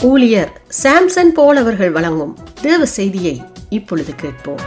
ஊழியர் சாம்சன் போல் அவர்கள் வழங்கும் தேவ செய்தியை இப்பொழுது கேட்போம்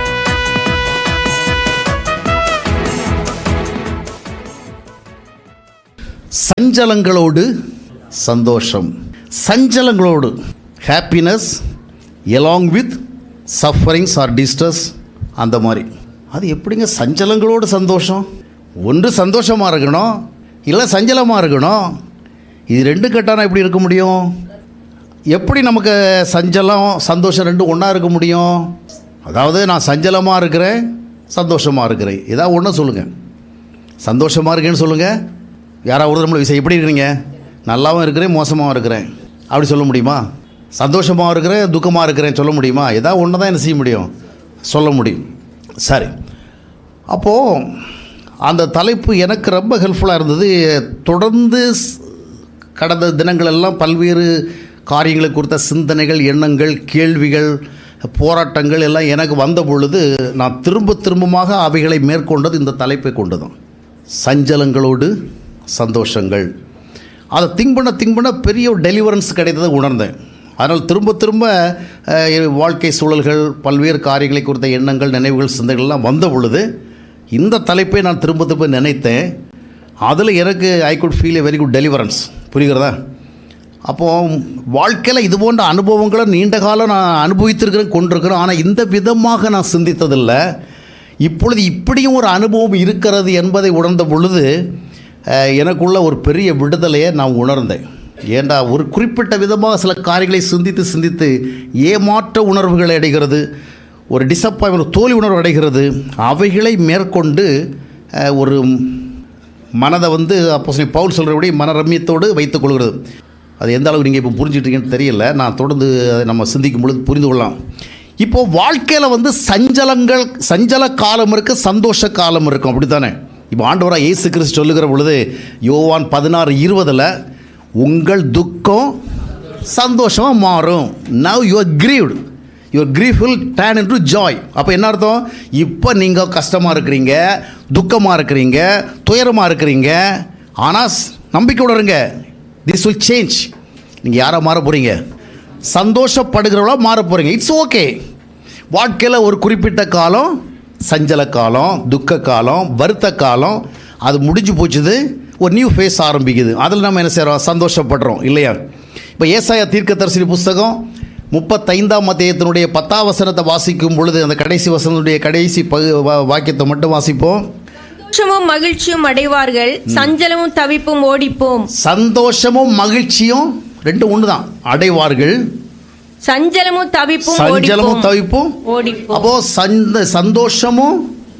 சஞ்சலங்களோடு சந்தோஷம் சஞ்சலங்களோடு happiness along with sufferings or distress அந்த மாதிரி அது எப்படிங்க சஞ்சலங்களோடு சந்தோஷம் ஒன்று சந்தோஷமாக இருக்கணும் இல்லை சஞ்சலமாக இருக்கணும் இது ரெண்டு கட்டானா எப்படி இருக்க முடியும் எப்படி நமக்கு சஞ்சலம் சந்தோஷம் ரெண்டும் ஒன்றா இருக்க முடியும் அதாவது நான் சஞ்சலமாக இருக்கிறேன் சந்தோஷமாக இருக்கிறேன் ஏதாவது ஒன்று சொல்லுங்கள் சந்தோஷமாக இருக்கேன்னு சொல்லுங்கள் யாராவது நம்மளை விஷயம் எப்படி இருக்கிறீங்க நல்லாவும் இருக்கிறேன் மோசமாகவும் இருக்கிறேன் அப்படி சொல்ல முடியுமா சந்தோஷமாக இருக்கிறேன் துக்கமாக இருக்கிறேன் சொல்ல முடியுமா ஏதாவது ஒன்று தான் என்ன செய்ய முடியும் சொல்ல முடியும் சரி அப்போது அந்த தலைப்பு எனக்கு ரொம்ப ஹெல்ப்ஃபுல்லாக இருந்தது தொடர்ந்து ஸ்- கடந்த தினங்கள் எல்லாம் பல்வேறு காரியங்களை குறித்த சிந்தனைகள் எண்ணங்கள் கேள்விகள் போராட்டங்கள் எல்லாம் எனக்கு வந்த பொழுது நான் திரும்ப திரும்பமாக அவைகளை மேற்கொண்டது இந்த தலைப்பை கொண்டு தான் சஞ்சலங்களோடு சந்தோஷங்கள் அதை திங்க் பண்ண திங்க் பண்ண பெரிய ஒரு டெலிவரன்ஸ் கிடைத்ததை உணர்ந்தேன் அதனால் திரும்ப திரும்ப அஹ், வாழ்க்கை சூழல்கள் பல்வேறு காரியங்களை குறித்த எண்ணங்கள் நினைவுகள் சிந்தனைகள்லாம் வந்த பொழுது இந்த தலைப்பை நான் திரும்ப திரும்ப நினைத்தேன் அதில் எனக்கு I good feel a very good deliverance புரிகிறதா அப்போது வாழ்க்கையில் இது போன்ற அனுபவங்களை நீண்ட காலம் நான் அனுபவித்திருக்கிறேன் கொண்டிருக்கிறேன் ஆனால் இந்த விதமாக நான் சிந்தித்ததில்லை இப்பொழுது இப்படியும் ஒரு அனுபவம் இருக்கிறது என்பதை உணர்ந்த பொழுது அஹ், எனக்குள்ள ஒரு பெரிய விடுதலையை நான் உணர்ந்தேன் ஏண்டா ஒரு குறிப்பிட்ட விதமாக சில காரியங்களை சிந்தித்து சிந்தித்து ஏமாற்ற உணர்வுகள் அடைகிறது ஒரு டிசப்பாயின்மெண்ட் தோல்வி உணர்வு அடைகிறது அவைகளை மேற்கொண்டு அஹ், ஒரு மனதை வந்து அப்போ பவுல் சொல்கிறபடி மனரம்யத்தோடு வைத்துக் கொள்கிறது அது எந்த அளவுக்கு நீங்கள் இப்போ புரிஞ்சுட்டீங்கன்னு தெரியல நான் தொடர்ந்து அதை நம்ம சிந்திக்கும் பொழுது புரிந்து கொள்ளலாம் இப்போது வாழ்க்கையில் வந்து சஞ்சலங்கள் சஞ்சல காலம் இருக்குது சந்தோஷ காலம் இருக்கும் அப்படி தானே இப்போ ஆண்டவராக இயேசு கிறிஸ்து சொல்லுகிற பொழுது யோவான் பதினாறு இருபதில் உங்கள் துக்கம் சந்தோஷமாக மாறும் now you are grieved your grief will turn into joy அப்போ என்ன அர்த்தம் இப்போ நீங்கள் கஷ்டமாக இருக்கிறீங்க துக்கமாக இருக்கிறீங்க துயரமாக இருக்கிறீங்க ஆனால் நம்பிக்கையோட இருங்க திஸ் வில் சேஞ்ச் நீங்கள் யாரை மாற போகிறீங்க சந்தோஷப்படுகிறவளா மாற போகிறீங்க இட்ஸ் ஓகே வாழ்க்கையில் ஒரு குறிப்பிட்ட காலம் சஞ்சல காலம் துக்க காலம் வருத்த காலம் அது முடிஞ்சு போச்சுது ஒரு நியூ ஃபேஸ் ஆரம்பிக்குது அதில் நம்ம என்ன செய்கிறோம் சந்தோஷப்படுறோம் இல்லையா இப்போ ஏசாயா தீர்க்கதரிசனி புஸ்தகம் முப்பத்தைந்தாம் அத்தியாயத்தினுடைய பத்தாம் வசனத்தை வாசிக்கும் பொழுது அந்த கடைசி வசனத்துடைய கடைசி பகு வா- வாக்கியத்தை மட்டும் வாசிப்போம் சந்தோஷமும் மகிழ்ச்சியும் அடைவார்கள் சஞ்சலமும் தவிப்பும் ஓடிப்போம் சந்தோஷமும் மகிழ்ச்சியும் ரெண்டும் ஒன்று தான் அடைவார்கள் சஞ்சலமும் தவிப்பும் சஞ்சலமும் ஓடிப்போம் தவிப்பும் ஓடிப்போம் அப்போ சந்த சந்தோஷமும்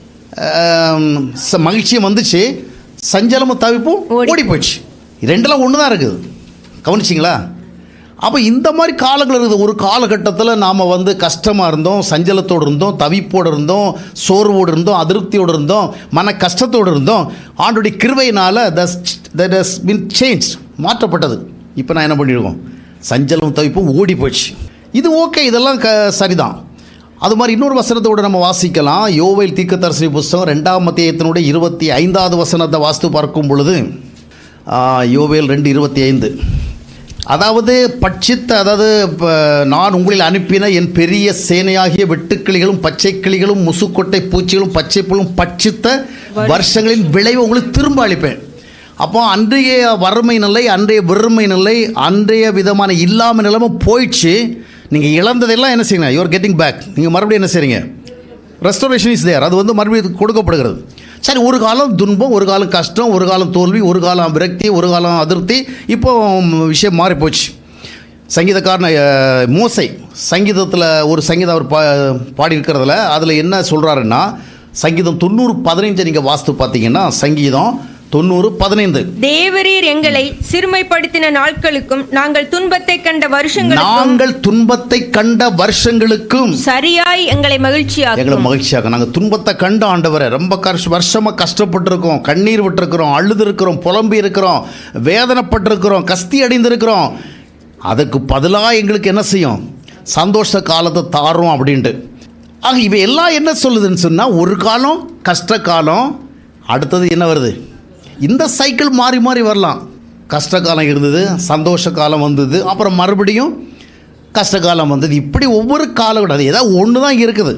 ஆம், ச- மகிழ்ச்சியும் வந்துச்சு சஞ்சலமும் தவிப்பும் ஓடி ஓடி போச்சு ரெண்டெல்லாம் ஒன்று தான் இருக்குது கவனிச்சிங்களா அப்போ இந்த மாதிரி காலங்கள் இருக்குது ஒரு காலகட்டத்தில் நாம் வந்து கஷ்டமாக இருந்தோம் சஞ்சலத்தோடு இருந்தோம் தவிப்போடு இருந்தோம் சோர்வோடு இருந்தோம் அதிருப்தியோடு இருந்தோம் மன கஷ்டத்தோடு இருந்தோம் ஆண்டுடைய கிருவையினால் தட் ஹஸ் பின் சேஞ்ச் மாற்றப்பட்டது இப்போ நான் என்ன பண்ணியிருக்கோம் சஞ்சலம் தவிப்பும் ஓடி போச்சு இது ஓகே இதெல்லாம் க சரிதான் அது மாதிரி இன்னொரு வசனத்தோடு நம்ம வாசிக்கலாம் யோவேல் தீர்க்கதரிசி புஸ்தகம் ரெண்டாம் மத்தியத்தினுடைய இருபத்தி ஐந்தாவது வசனத்தை வாஸ்து பார்க்கும் பொழுது ஆ, யோவேல் ரெண்டு இருபத்தி ஐந்து அதாவது பட்சித்த அதாவது இப்போ நான் உங்களில் அனுப்பின என் பெரிய சேனையாகிய வெட்டுக்கிளிகளும் பச்சை கிளிகளும் முசுக்கொட்டை பூச்சிகளும் பச்சை புல்லும் பட்சித்த வருஷங்களின் விளைவை உங்களுக்கு திரும்ப அளிப்பேன் அப்போ அன்றைய வறுமை நிலை அன்றைய வெறுமை நிலை அன்றைய விதமான இல்லாமல் நிலைமை போயிடுச்சு நீங்கள் இழந்ததெல்லாம் என்ன செய்யுங்க யூஆர் கெட்டிங் பேக் நீங்கள் மறுபடியும் என்ன செய்றீங்க ரெஸ்டோரேஷன் இஸ் தேர் அது வந்து மறுபடியும் கொடுக்கப்படுகிறது சரி ஒரு காலம் துன்பம் ஒரு காலம் கஷ்டம் ஒரு காலம் தோல்வி ஒரு காலம் விரக்தி ஒரு காலம் அதிருப்தி இப்போ விஷயம் மாறி போச்சு சங்கீதக்காரன அஹ், மோசை சங்கீதத்தில் ஒரு சங்கீதம் அவர் பா பாடியிருக்கிறதுல அதில் என்ன சொல்கிறாருன்னா சங்கீதம் தொண்ணூறு பதினைஞ்சை நீங்கள் வாஸ்து பார்த்தீங்கன்னா சங்கீதம் தொண்ணூறு பதினைந்து தேவரீர் எங்களை சிறுமைப்படுத்தின நாட்களுக்கும் நாங்கள் துன்பத்தை கண்ட வருஷங்களுக்கும் நாங்கள் துன்பத்தை கண்ட வருஷங்களுக்கும் சரியாய் எங்களை எங்களை மகிழ்ச்சியாக்கும் மகிழ்ச்சியாக நாங்கள் துன்பத்தை கண்ட ஆண்டவரை ரொம்ப கஷ்ட வருஷமாக கஷ்டப்பட்டிருக்கோம் கண்ணீர் விட்டுருக்கிறோம் அழுது இருக்கிறோம் புலம்பி இருக்கிறோம் வேதனைப்பட்டிருக்கிறோம் கஸ்தி அடைந்திருக்கிறோம் அதுக்கு பதிலாக எங்களுக்கு என்ன செய்யும் சந்தோஷ காலத்தை தாரும் அப்படின்ட்டு ஆக இவை எல்லாம் என்ன சொல்லுதுன்னு சொன்னால் ஒரு காலம் கஷ்ட காலம் அடுத்தது என்ன வருது இந்த சைக்கிள் மாறி மாறி வரலாம் கஷ்ட காலம் இருந்தது சந்தோஷ காலம் வந்தது அப்புறம் மறுபடியும் கஷ்ட காலம் வந்தது இப்படி ஒவ்வொரு காலம் அது ஏதாவது ஒன்று தான் இருக்குது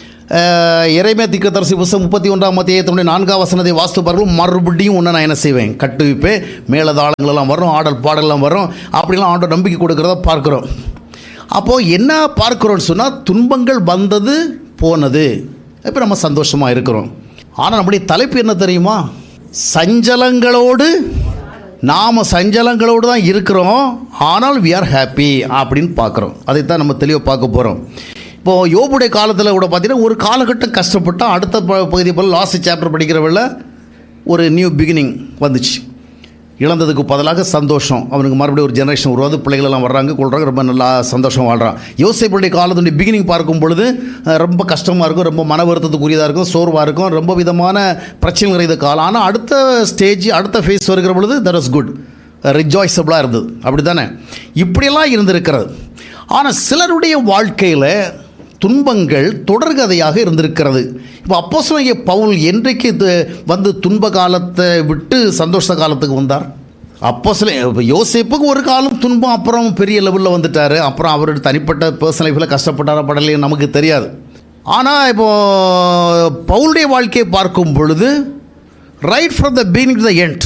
இறைமே திக்கத்தரசி புஸ்தகம் முப்பத்தி ஒன்றாம் மத்தியத்தினுடைய நான்காம் வசனத்தை வாஸ்து பாருங்கள் மறுபடியும் ஒன்று நான் என்ன செய்வேன் கட்டுவிப்பேன் மேலதாளங்களெல்லாம் வரும் ஆடல் பாடலாம் வரும் அப்படிலாம் ஆண்டோர் நம்பிக்கை கொடுக்குறத பார்க்குறோம் அப்போது என்ன பார்க்குறோன்னு சொன்னால் துன்பங்கள் வந்தது போனது இப்போ நம்ம சந்தோஷமாக இருக்கிறோம் ஆனால் நம்முடைய தலைப்பு என்ன தெரியுமா சஞ்சலங்களோடு நாம் சஞ்சலங்களோடு தான் இருக்கிறோம் ஆனால் வி ஆர் ஹாப்பி அப்படின்னு பார்க்குறோம் அதைத்தான் நம்ம தெளிவாக பார்க்க போகிறோம் இப்போது யோபுடைய காலத்தில் கூட பார்த்தீங்கன்னா ஒரு காலகட்டம் கஷ்டப்பட்டால் அடுத்த ப- பகுதி போல் லாஸ்ட் சாப்டர் படிக்கிறவள்ள ஒரு நியூ பிகினிங் வந்துச்சு இழந்ததுக்கு பதிலாக சந்தோஷம் அவனுக்கு மறுபடியும் ஒரு ஜெனரேஷன் உருவாது பிள்ளைகள் எல்லாம் வர்றாங்க கொள்றாங்க ரொம்ப நல்லா சந்தோஷம் வாழ்றான் யோசிப்புடைய காலத்துடைய பிகினிங் பார்க்கும் பொழுது அஹ், ரொம்ப கஷ்டமாக இருக்கும் ரொம்ப மன வருத்தத்துக்குரியதாக இருக்கும் சோர்வாக இருக்கும் ரொம்ப விதமான பிரச்சனைகள் நிறைந்த காலம் ஆனால் அடுத்த ஸ்டேஜ் அடுத்த ஃபேஸ் வருகிற பொழுது தட் இஸ் குட் ரிஜாய்ஸபிளாக இருந்தது அப்படி தானே இப்படியெல்லாம் இருந்திருக்கிறது ஆனால் சிலருடைய வாழ்க்கையில் துன்பங்கள் தொடர்கதையாக இருந்திருக்கிறது இப்போ அப்போஸ்தலனாகிய பவுல் என்றைக்கு இது வந்து துன்ப காலத்தை விட்டு சந்தோஷ காலத்துக்கு வந்தார் அப்போ சில இப்போ யோசேப்புக்கு ஒரு காலம் துன்பம் அப்புறம் பெரிய லெவலில் வந்துட்டார் அப்புறம் அவரோட தனிப்பட்ட பர்சனல் லைஃப்பில் கஷ்டப்பட்டாரா படலையே நமக்கு தெரியாது ஆனால் இப்போ பவுலுடைய வாழ்க்கையை பார்க்கும் பொழுது right from the beginning to the end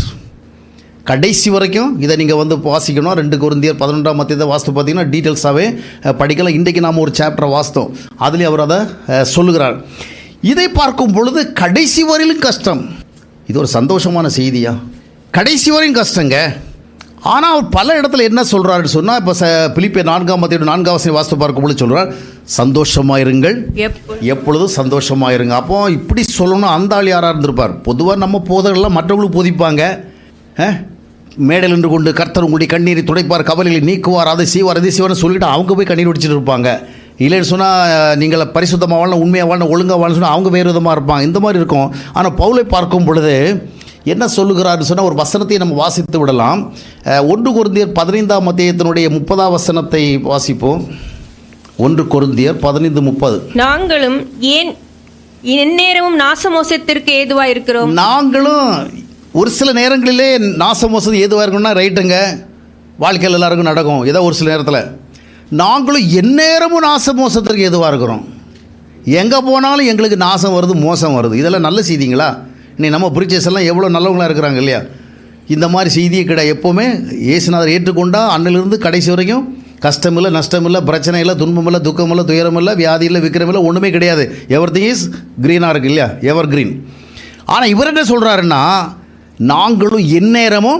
கடைசி வரைக்கும் இதை நீங்கள் வந்து வாசிக்கணும் ரெண்டு குருந்தியர் பதினொன்றாம் மத்தியத்தை வாஸ்து பார்த்தீங்கன்னா டீட்டெயில்ஸாகவே படிக்கலாம் இன்றைக்கி நாம் ஒரு சாப்டரை வாசித்தோம் அதுலேயும் அவர் அதை அஹ், சொல்லுகிறார் இதை பார்க்கும் பொழுது கடைசி வரையிலும் கஷ்டம் இது ஒரு சந்தோஷமான செய்தியா கடைசி வரையும் கஷ்டங்க ஆனால் அவர் பல இடத்துல என்ன சொல்கிறாருன்னு சொன்னால் இப்போ ச பிலிப்பிய நான்காம் மத்தியோட நான்காம் வசதி வாஸ்து பார்க்கும் பொழுது சொல்கிறார் சந்தோஷமாக இருங்கள் எப்பொழுதும் எப்பொழுதும் சந்தோஷமாக இருங்க அப்போ இப்படி சொல்லணும் அந்த ஆள் யாராக இருந்திருப்பார் பொதுவாக நம்ம போதகெல்லாம் மற்றவங்களுக்கு போதிப்பாங்க அஹ், மேடையில் நின்று கொண்டு கர்த்தர் உங்களுடைய கண்ணீரை துடைப்பார் கவலைகளை நீக்குவார் அதை செய்வார் அதை செய்வார்னு சொல்லிட்டு அவங்க போய் கண்ணீர் வடிச்சிட்டு இருப்பாங்க இல்லைன்னு சொன்னால் நீங்கள் பரிசுத்தமாக வாழணும் உண்மையாக வாழணும் ஒழுங்காக வாழணும் சொன்னால் அவங்க வேறு விதமாக இருப்பாங்க இந்த மாதிரி இருக்கும் ஆனால் பவுலை பார்க்கும் பொழுது என்ன சொல்லுகிறாருன்னு சொன்னால் ஒரு வசனத்தை நம்ம வாசித்து விடலாம் அஹ், ஒன்று குருந்தியர் பதினைந்தாம் மத்தியத்தினுடைய முப்பதாம் வசனத்தை வாசிப்போம் ஒன்று கொருந்தியர் பதினைந்து முப்பது நாங்களும் ஏன் எந்நேரமும் நாசமோசத்திற்கு ஏதுவா இருக்கிறோம் நாங்களும் ஒரு சில நேரங்களிலே நாசமோசம் எதுவாக இருக்குன்னா ரைட்டுங்க வாழ்க்கையில் எல்லாருக்கும் நடக்கும் ஏதோ ஒரு சில நேரத்தில் நாங்களும் எந்நேரமும் நாசமோசத்திற்கு எதுவாக இருக்கிறோம் எங்கே போனாலும் எங்களுக்கு நாசம் வருது மோசம் வருது இதெல்லாம் நல்ல செய்திங்களா நீ நம்ம பிரிச்சர்ஸ் எல்லாம் எவ்வளோ நல்லவங்களா இருக்கிறாங்க இல்லையா இந்த மாதிரி செய்தியே கிடையாது எப்போவுமே இயேசுநாதர் ஏற்றுக்கொண்டா அன்னிலிருந்து கடைசி வரைக்கும் கஷ்டம் இல்லை நஷ்டம் இல்லை பிரச்சனை இல்லை துன்பம் இல்லை துக்கம் இல்லை துயரம் இல்லை வியாதி இல்லை விக்ரம் இல்லை ஒன்றுமே கிடையாது எவர் திங் இஸ் க்ரீனாக இருக்கு இல்லையா எவர் க்ரீன் ஆனால் இவர் என்ன சொல்கிறாருன்னா நாங்களும் எந்நேரமும்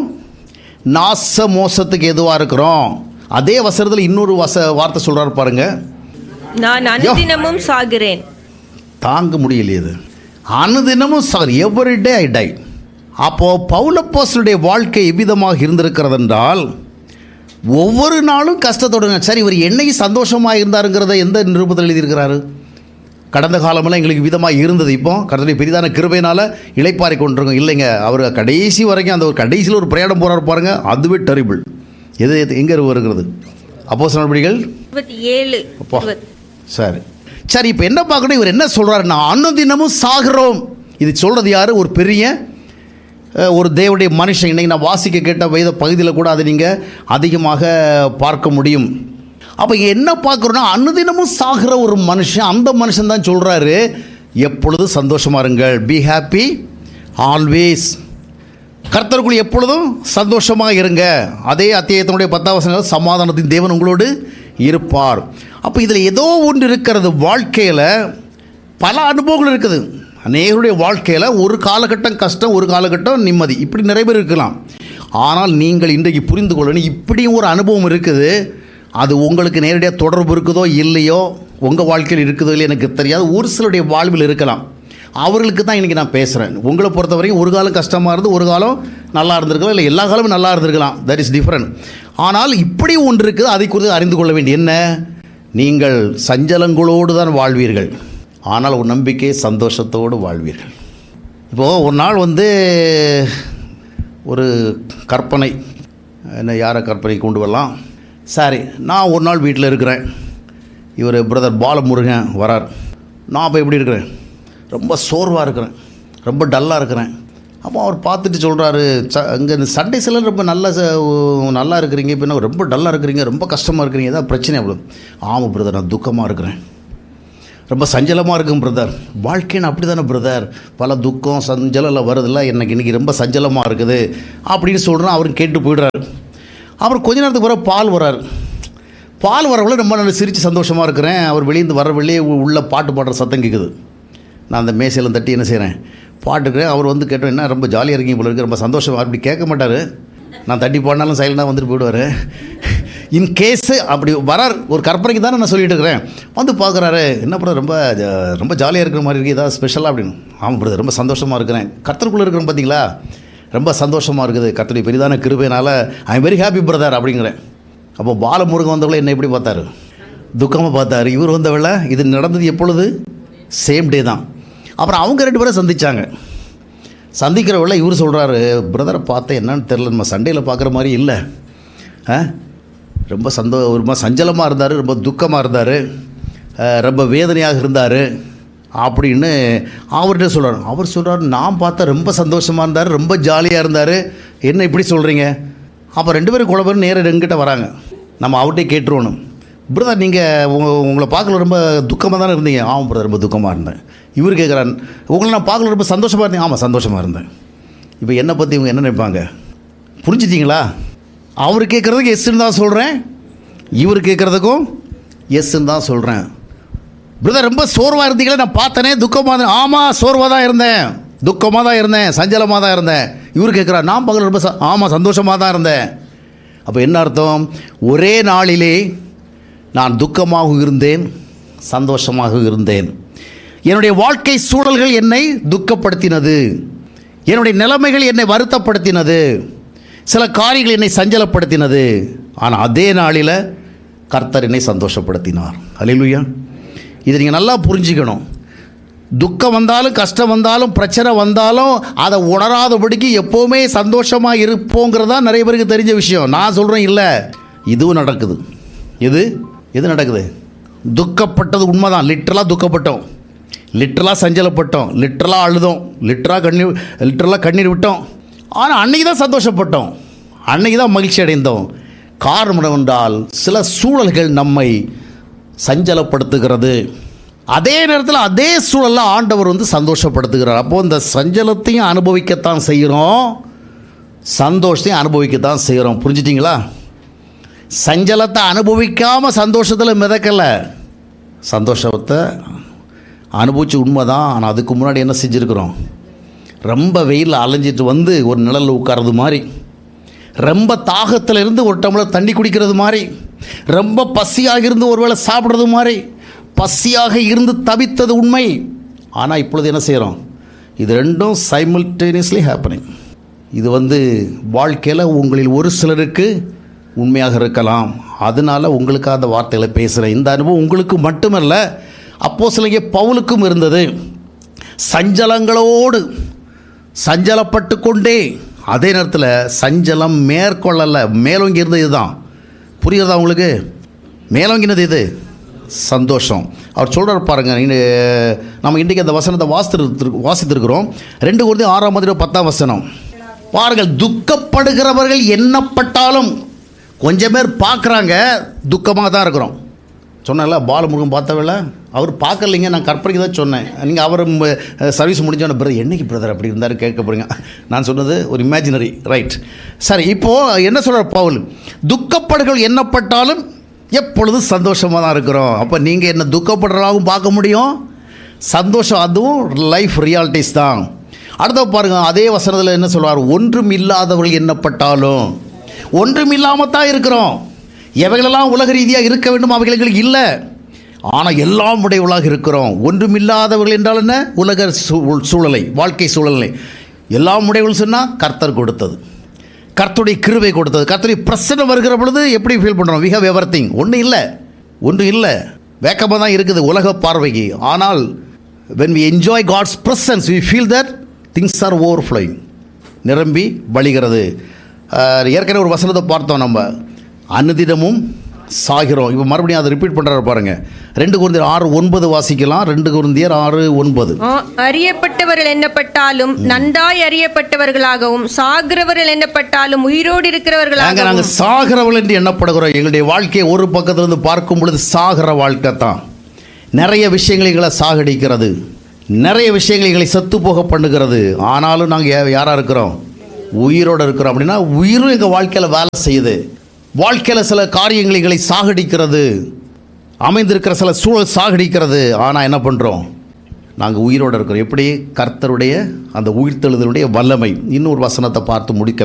நாச மோசத்துக்கு எதுவாக இருக்கிறோம் அதே வசனத்தில் இன்னொரு வச வார்த்தை சொல்கிறாரு பாருங்க நான் அனுதினமும் சாகிறேன் தாங்க முடியலையே இது அனுதினமும் sir every day I die அப்போது பவுலப்போசனுடைய வாழ்க்கை எவ்விதமாக இருந்திருக்கிறது என்றால் ஒவ்வொரு நாளும் கஷ்டத்தோடுங்க சரி இவர் என்னைக்கு சந்தோஷமாக இருந்தாருங்கிறத எந்த நிருபத்தில் எழுதியிருக்கிறாரு கடந்த காலமெல்லாம் எங்களுக்கு விதமாக இருந்தது இப்போ கடந்த பெரிதான கிருபையினால் இளைப்பாறை கொண்டிருக்கோம் இல்லைங்க அவர் கடைசி வரைக்கும் அந்த ஒரு கடைசியில் ஒரு பிரயாணம் போகிறாரு பாருங்க அதுவே டெரிபிள் எது எது எங்கே வருகிறது அப்போ நடவடிக்கைகள் இருபத்தி ஏழு அப்பா இருபத்தி- சரி சரி இப்போ என்ன பார்க்கணும் இவர் என்ன சொல்கிறாருன்னா அன்னதினமும் சாகிறோம் இது சொல்கிறது யார் ஒரு பெரிய அஹ், ஒரு தேவனுடைய மனுஷன் இன்னைக்கு நான் வாசிக்க கேட்ட வேத பகுதியில் கூட அதை நீங்கள் அதிகமாக பார்க்க முடியும் அப்போ என்ன பார்க்குறோன்னா அன்னதினமும் சாகிற ஒரு மனுஷன் அந்த மனுஷன் தான் சொல்கிறாரு எப்பொழுதும் சந்தோஷமா இருங்கள் பி ஹாப்பி ஆல்வேஸ் கர்த்தருக்குள் எப்பொழுதும் சந்தோஷமாக இருங்க அதே அத்தியாயத்தினுடைய பத்தாம் வசனம் சமாதானத்தின் தேவன் உங்களோடு இருப்பார் அப்போ இதில் ஏதோ ஒன்று இருக்கிறது வாழ்க்கையில் பல அனுபவங்கள் இருக்குது அநேகருடைய வாழ்க்கையில் ஒரு காலகட்டம் கஷ்டம் ஒரு காலகட்டம் நிம்மதி இப்படி நிறைய பேர் இருக்கலாம் ஆனால் நீங்கள் இன்றைக்கு புரிந்து கொள்ளணும் இப்படியும் ஒரு அனுபவம் இருக்குது அது உங்களுக்கு நேரடியாக தொடர்பு இருக்குதோ இல்லையோ உங்கள் வாழ்க்கையில் இருக்குதோ இல்லையோ எனக்கு தெரியாது ஒரு சிலருடைய வாழ்வில் இருக்கலாம் அவர்களுக்கு தான் இன்றைக்கி நான் பேசுகிறேன் உங்களை பொறுத்த வரைக்கும் ஒரு காலம் கஷ்டமாக இருந்து ஒரு காலம் நல்லா இருந்திருக்கலாம் இல்லை எல்லா காலமும் நல்லா இருந்திருக்கலாம் தட் இஸ் டிஃப்ரெண்ட் ஆனால் இப்படி ஒன்று இருக்குது அதை குறித்து அறிந்து கொள்ள வேண்டிய என்ன நீங்கள் சஞ்சலங்களோடு தான் வாழ்வீர்கள் ஆனால் ஒரு நம்பிக்கை சந்தோஷத்தோடு வாழ்வீர்கள் இப்போது ஒரு நாள் வந்து ஒரு கற்பனை என்ன யாரை கற்பனை கொண்டு வரலாம் சரி நான் ஒரு நாள் வீட்டில் இருக்கிறேன் இவர் பிரதர் பாலமுருகன் வரார் நான் இப்போ எப்படி இருக்கிறேன் ரொம்ப சோர்வாக இருக்கிறேன் ரொம்ப டல்லாக இருக்கிறேன் அப்போ அவர் பார்த்துட்டு சொல்கிறாரு ச அங்கே சண்டேஸ் எல்லாம் ரொம்ப நல்லா ச- ஓ, நல்லா இருக்கிறீங்க இப்போ என்ன ரொம்ப டல்லாக இருக்கிறீங்க ரொம்ப கஷ்டமாக இருக்கிறீங்க ஏதாவது பிரச்சனை அவ்வளோ ஆமாம் பிரதர் நான் துக்கமாக இருக்கிறேன் ரொம்ப சஞ்சலமாக இருக்கும் பிரதர் வாழ்க்கைன்னு அப்படி தானே பிரதர் பல துக்கம் சஞ்சலம் எல்லாம் வருதுல்ல எனக்கு இன்றைக்கி ரொம்ப சஞ்சலமாக இருக்குது அப்படின்னு சொல்கிறேன் அவரும் கேட்டு போயிடுறாரு அப்புறம் கொஞ்ச நேரத்துக்கு வர பால் வராரு பால் வரவங்கள ரொம்ப நல்லா சிரித்து சந்தோஷமாக இருக்கிறேன் அவர் வெளியேந்து வர வெளியே உள்ள பாட்டு பாடுற சத்தம் கேட்குது நான் அந்த மேசையில் தட்டி என்ன செய்கிறேன் பாட்டுக்கிறேன் அவர் வந்து கேட்டோம் என்ன ரொம்ப ஜாலியாக இருக்கீங்க போல இருக்கு ரொம்ப சந்தோஷம் அப்படி கேட்க மாட்டார் நான் தட்டி பாடினாலும் சைலண்டாக வந்துட்டு போயிடுவார் இன் கேஸு அப்படி வரார் ஒரு கற்பனைக்கு தானே நான் சொல்லிட்டு இருக்கிறேன் வந்து பார்க்குறாரு என்ன பிரதர் ரொம்ப ஜ- ரொம்ப ஜாலியாக இருக்கிற மாதிரி இருக்குது ஏதாவது ஸ்பெஷலாக அப்படின்னு ஆமாம் பிரதர் ரொம்ப சந்தோஷமாக இருக்கிறேன் கர்த்தருக்குள்ளே இருக்கிறேன் பார்த்தீங்களா ரொம்ப சந்தோஷமாக இருக்குது கர்த்தருடைய பெரிதான கிருபையினால I am very happy brother அப்படிங்கிறேன் அப்போ பாலமுருகன் வந்தவளை என்ன எப்படி பார்த்தாரு துக்கமாக பார்த்தாரு இவர் வந்தவள இது நடந்தது எப்பொழுது சேம் டே தான் அப்புறம் அவங்க ரெண்டு பேரும் சந்திச்சாங்க சந்திக்கிறவள இவர் சொல்கிறாரு பிரதரை பார்த்தேன் என்னன்னு தெரில நம்ம சண்டையில் பார்க்குற மாதிரி இல்லை ஆ ரொம்ப சந்தோ ஒரு மாதிரி சஞ்சலமாக இருந்தார் ரொம்ப துக்கமாக இருந்தார் ரொம்ப வேதனையாக இருந்தார் அப்படின்னு அவர்கிட்ட சொல்கிறார் அவர் சொல்கிறார் நான் பார்த்தா ரொம்ப சந்தோஷமாக இருந்தார் ரொம்ப ஜாலியாக இருந்தார் என்ன இப்படி சொல்கிறீங்க அப்போ ரெண்டு பேரும் குழ பேரும் நேராக எங்கிட்ட வராங்க நம்ம அவர்கிட்டே கேட்டுருவோணும் பிரதர் நீங்கள் உங்க உங்களை பார்க்கல ரொம்ப துக்கமாக தானே இருந்தீங்க ஆமாம் பிரதர் ரொம்ப துக்கமாக இருந்தேன் இவர் கேட்குறான் உங்களை நான் பார்க்கல ரொம்ப சந்தோஷமாக இருந்தேன் ஆமாம் சந்தோஷமாக இருந்தேன் இப்போ என்னை பற்றி இவங்க என்ன நினைப்பாங்க புரிஞ்சுட்டீங்களா அவர் கேட்குறதுக்கு எஸ்ன்னு தான் சொல்கிறேன் இவர் கேட்குறதுக்கும் எஸ்ன்னு தான் சொல்கிறேன் பிரதர் ரொம்ப சோர்வாக இருந்தீங்களே நான் பார்த்தனே துக்கமாக இருந்தேன் ஆமாம் சோர்வாக தான் இருந்தேன் துக்கமாக தான் இருந்தேன் சஞ்சலமாக தான் இருந்தேன் இவர் கேட்குறார் நான் பகல் ரொம்ப ச- ஆமாம் சந்தோஷமாக தான் இருந்தேன் அப்போ என்ன அர்த்தம் ஒரே நாளிலே நான் துக்கமாக இருந்தேன் சந்தோஷமாக இருந்தேன் என்னுடைய வாழ்க்கை சூழல்கள் என்னை துக்கப்படுத்தினது என்னுடைய நிலைமைகள் என்னை வருத்தப்படுத்தினது சில காரியங்கள் என்னை சஞ்சலப்படுத்தினது ஆனால் அதே நாளில் கர்த்தர் என்னை சந்தோஷப்படுத்தினார் அல்லேலூயா இதை நீங்கள் நல்லா புரிஞ்சுக்கணும் துக்கம் வந்தாலும் கஷ்டம் வந்தாலும் பிரச்சனை வந்தாலும் அதை உணராதபடிக்கு எப்போவுமே சந்தோஷமாக இருப்போங்கிறதா நிறைய பேருக்கு தெரிஞ்ச விஷயம் நான் சொல்கிறேன் இல்லை இதுவும் நடக்குது எது எது நடக்குது துக்கப்பட்டது உண்மைதான் லிட்டரலாக துக்கப்பட்டோம் லிட்டரலாக சஞ்சலப்பட்டோம் லிட்டரலாக அழுதோம் லிட்டராக கண்ணீர் லிட்டரலாக கண்ணீர் விட்டோம் ஆனால் அன்னைக்கு தான் சந்தோஷப்பட்டோம் அன்னைக்கு தான் மகிழ்ச்சி அடைந்தோம் காரணம் என்னவென்றால் சில சூழல்கள் நம்மை சஞ்சலப்படுத்துகிறது அதே நேரத்தில் அதே சூழலில் ஆண்டவர் வந்து சந்தோஷப்படுத்துகிறார் அப்போ இந்த சஞ்சலத்தையும் அனுபவிக்கத்தான் செய்கிறோம் சந்தோஷத்தையும் அனுபவிக்கத்தான் செய்கிறோம் புரிஞ்சிட்டிங்களா சஞ்சலத்தை அனுபவிக்காமல் சந்தோஷத்தில் மிதக்கலை சந்தோஷத்தை அனுபவிச்சு உண்மைதான் ஆனால் அதுக்கு முன்னாடி என்ன செஞ்சுருக்கிறோம் ரொம்ப வெயிலில் அலைஞ்சிட்டு வந்து ஒரு நிழலில் உட்கார்றது மாதிரி ரொம்ப தாகத்தில் இருந்து ஒரு டம்ளர் தண்ணி குடிக்கிறது மாதிரி ரொம்ப பசியாக இருந்து ஒருவேளை சாப்பிட்றது மாதிரி பசியாக இருந்து தவித்தது உண்மை ஆனால் இப்பொழுது என்ன செய்கிறோம் இது ரெண்டும் சைமல்டேனியஸ்லி ஹேப்பனிங் இது வந்து வாழ்க்கையில் உங்களில் ஒரு சிலருக்கு உண்மையாக இருக்கலாம் அதனால உங்களுக்கு அந்த வார்த்தைகளை பேசுகிறேன் இந்த அனுபவம் உங்களுக்கு மட்டுமல்ல அப்போ சிலங்க பவுலுக்கும் இருந்தது சஞ்சலங்களோடு சஞ்சலப்பட்டு கொண்டே அதே நேரத்தில் சஞ்சலம் மேற்கொள்ளலை மேலோங்கி இருந்தது இதுதான் புரியுறதா உங்களுக்கு மேலோங்கினது இது சந்தோஷம் அவர் சொல்கிறார் பாருங்க இந்த- நம்ம இன்றைக்கி அந்த வசனத்தை வாசித்து வாசித்திருக்கிறோம் ரெண்டு குருதி ஆறாம் மதியம் பத்தாம் வசனம் பாருங்கள் துக்கப்படுகிறவர்கள் எண்ணப்பட்டாலும் கொஞ்சம் பேர் பார்க்குறாங்க துக்கமாக தான் இருக்கிறோம் சொன்னேன்ல பாலமுருகன் பார்த்தவில்ல அவர் பார்க்கலைங்க நான் கற்பனைக்கு தான் சொன்னேன் நீங்கள் அவர் சர்வீஸ் முடிஞ்சோன பிரதர் என்னைக்கு பிரதர் அப்படி இருந்தார் கேட்க போறீங்க நான் சொன்னது ஒரு இமேஜினரி ரைட் சரி இப்போது என்ன சொல்கிறார் பவுல் துக்கப்படுகள் எண்ணப்பட்டாலும் எப்பொழுதும் சந்தோஷமாக தான் இருக்கிறோம் அப்போ நீங்கள் என்ன துக்கப்படுறதாகவும் பார்க்க முடியும் சந்தோஷம் அதுவும் லைஃப் ரியாலிட்டிஸ் தான் அடுத்த பாருங்க அதே வசனத்தில் என்ன சொல்வார் ஒன்றும் இல்லாதவர்கள் எண்ணப்பட்டாலும் ஒன்றும் இல்லாமல் தான் இருக்கிறோம் எவைகளெல்லாம் உலக ரீதியாக இருக்க வேண்டும் அவைகள் எங்களுக்கு இல்லை ஆனால் எல்லாம் உடையவளாக இருக்கிறோம் ஒன்றுமில்லாதவர்கள் என்றால் என்ன உலக சூ- சூழலை வாழ்க்கை சூழலை எல்லாம் உடையவள் சொன்னால் கர்த்தர் கொடுத்தது கர்த்தருடைய கிருபை கொடுத்தது கர்த்தருடைய பிரச்சனை வருகிற பொழுது எப்படி ஃபீல் பண்ணுறோம் வி ஹவ் எவர் திங் ஒன்றும் இல்லை ஒன்றும் இல்லை வேக்கமாக தான் இருக்குது உலக பார்வைக்கு ஆனால் when we enjoy God's presence we feel that things are overflowing நிரம்பி வழிகிறது அஹ், ஏற்கனவே ஒரு வசனத்தை பார்த்தோம் நம்ம அனுதினமும் சாகிறோம் இப்போ மறுபடியும் அதை ரிப்பீட் பண்ணுறாரு பாருங்க ரெண்டு குருந்தியர் ஆறு ஒன்பது வாசிக்கலாம் ரெண்டு குருந்தியர் ஆறு ஒன்பது ஆ, அறியப்பட்டவர்கள் எண்ணப்பட்டாலும் நன்றாய் அறியப்பட்டவர்களாகவும் சாகிறவர்கள் எண்ணப்பட்டாலும் உயிரோடு நாங்கள் இருக்கிறவர்களாகவும் நாங்கள் சாகிறவள் என்று எண்ணப்படுகிறோம் எங்களுடைய வாழ்க்கையை ஒரு பக்கத்திலிருந்து பார்க்கும் பொழுது சாகிற வாழ்க்கை தான் நிறைய விஷயங்களை எங்களை சாகடிக்கிறது நிறைய விஷயங்களை எங்களை செத்து போக பண்ணுகிறது ஆனாலும் நாங்கள் யாராக இருக்கிறோம் உயிரோடு இருக்கிறோம் அப்படின்னா உயிரும் எங்கள் வாழ்க்கையில் வேலை செய்யுது வாழ்க்கையில் சில காரியங்களை எங்களை சாகடிக்கிறது அமைந்திருக்கிற சில சூழல் சாகடிக்கிறது ஆனால் என்ன பண்ணுறோம் நாங்கள் உயிரோடு இருக்கிறோம் எப்படி கர்த்தருடைய அந்த உயிர்த்தெழுதலுடைய வல்லமை இன்னொரு வசனத்தை பார்த்து முடிக்க